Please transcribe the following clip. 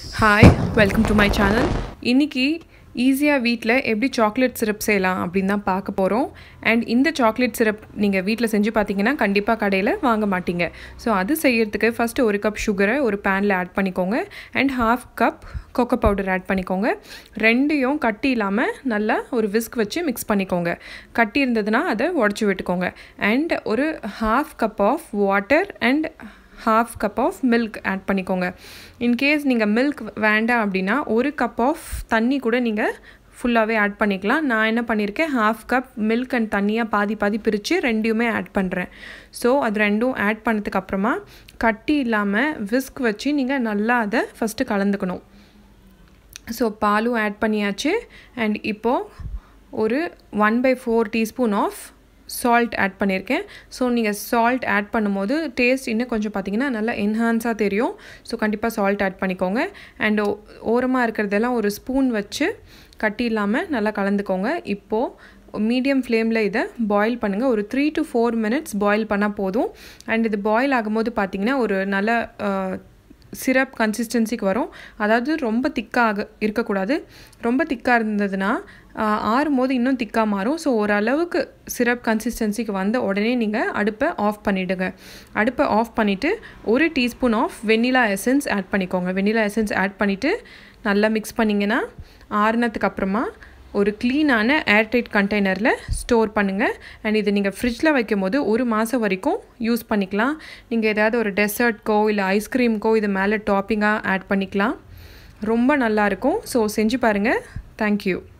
hi welcome to my channel இன்றைக்கி ஈஸியாக வீட்டில் எப்படி சாக்லேட் சிரப் செய்யலாம் அப்படின்னு தான் பார்க்க போகிறோம் அண்ட் இந்த சாக்லேட் சிரப் நீங்கள் வீட்டில் செஞ்சு பார்த்தீங்கன்னா கண்டிப்பாக கடையில் வாங்க மாட்டீங்க ஸோ அது செய்யறதுக்கு ஃபஸ்ட்டு ஒரு கப் சுகரை ஒரு பேனில் ஆட் பண்ணிக்கோங்க and half cup cocoa powder add பண்ணிக்கோங்க ரெண்டையும் கட்டி இல்லாமல் நல்லா ஒரு விஸ்க் வச்சு மிக்ஸ் பண்ணிக்கோங்க கட்டி இருந்ததுன்னா அதை உடச்சி விட்டுக்கோங்க அண்ட் ஒரு half cup of water and half cup of milk add பண்ணிக்கோங்க இன்கேஸ் நீங்கள் மில்க் வேண்டாம் அப்படின்னா ஒரு கப் ஆஃப் தண்ணி கூட நீங்கள் ஃபுல்லாகவே ஆட் பண்ணிக்கலாம் நான் என்ன பண்ணியிருக்கேன் ஹாஃப் கப் மில்க் அண்ட் தண்ணியாக பாதி பாதி பிரித்து ரெண்டையுமே ஆட் பண்ணுறேன் ஸோ அது ரெண்டும் ஆட் பண்ணதுக்கு அப்புறமா கட்டி இல்லாமல் விஸ்க் வச்சு நீங்கள் நல்லா அதை ஃபஸ்ட்டு கலந்துக்கணும் ஸோ பாலும் ஆட் பண்ணியாச்சு அண்ட் இப்போது ஒரு one by four teaspoon of salt add பண்ணியிருக்கேன் ஸோ நீங்கள் சால்ட் ஆட் பண்ணும்போது டேஸ்ட் இன்னும் கொஞ்சம் பார்த்தீங்கன்னா நல்லா என்ஹான்ஸாக தெரியும் ஸோ கண்டிப்பாக சால்ட் ஆட் பண்ணிக்கோங்க அண்ட் ஓரமாக இருக்கிறதெல்லாம் ஒரு ஸ்பூன் வச்சு கட்டி இல்லாமல் நல்லா கலந்துக்கோங்க இப்போது மீடியம் ஃப்ளேமில் இதை பாயில் பண்ணுங்கள் ஒரு three to four minutes boil பண்ணால் போதும் அண்ட் இது பாயில் ஆகும்போது பார்த்திங்கன்னா ஒரு நல்ல சிரப் கன்சிஸ்டன்சிக்கு வரும் அதாவது ரொம்ப திக்காக இருக்கக்கூடாது ரொம்ப திக்காக இருந்ததுன்னா ஆறும் போது இன்னும் திக்காக மாறும் ஸோ ஓரளவுக்கு சிரப் கன்சிஸ்டன்சிக்கு வந்த உடனே நீங்கள் அடுப்பை ஆஃப் பண்ணிவிடுங்க அடுப்பை ஆஃப் பண்ணிவிட்டு ஒரு teaspoon of vanilla essence add பண்ணிக்கோங்க வெண்ணிலா எசன்ஸ் ஆட் பண்ணிவிட்டு நல்லா மிக்ஸ் பண்ணிங்கன்னா ஆறுனதுக்கு அப்புறமா ஒரு க்ளீனான ஏர்டைட் கண்டெய்னரில் ஸ்டோர் பண்ணுங்கள் அண்ட் இது நீங்கள் ஃப்ரிட்ஜில் வைக்கும் போது ஒரு மாதம் வரைக்கும் யூஸ் பண்ணிக்கலாம் நீங்கள் ஏதாவது ஒரு டெசர்ட்க்கோ இல்லை ஐஸ்கிரீம்க்கோ இது மேலே டாப்பிங்காக ஆட் பண்ணிக்கலாம் ரொம்ப நல்லாயிருக்கும் ஸோ செஞ்சு பாருங்கள் தேங்க்யூ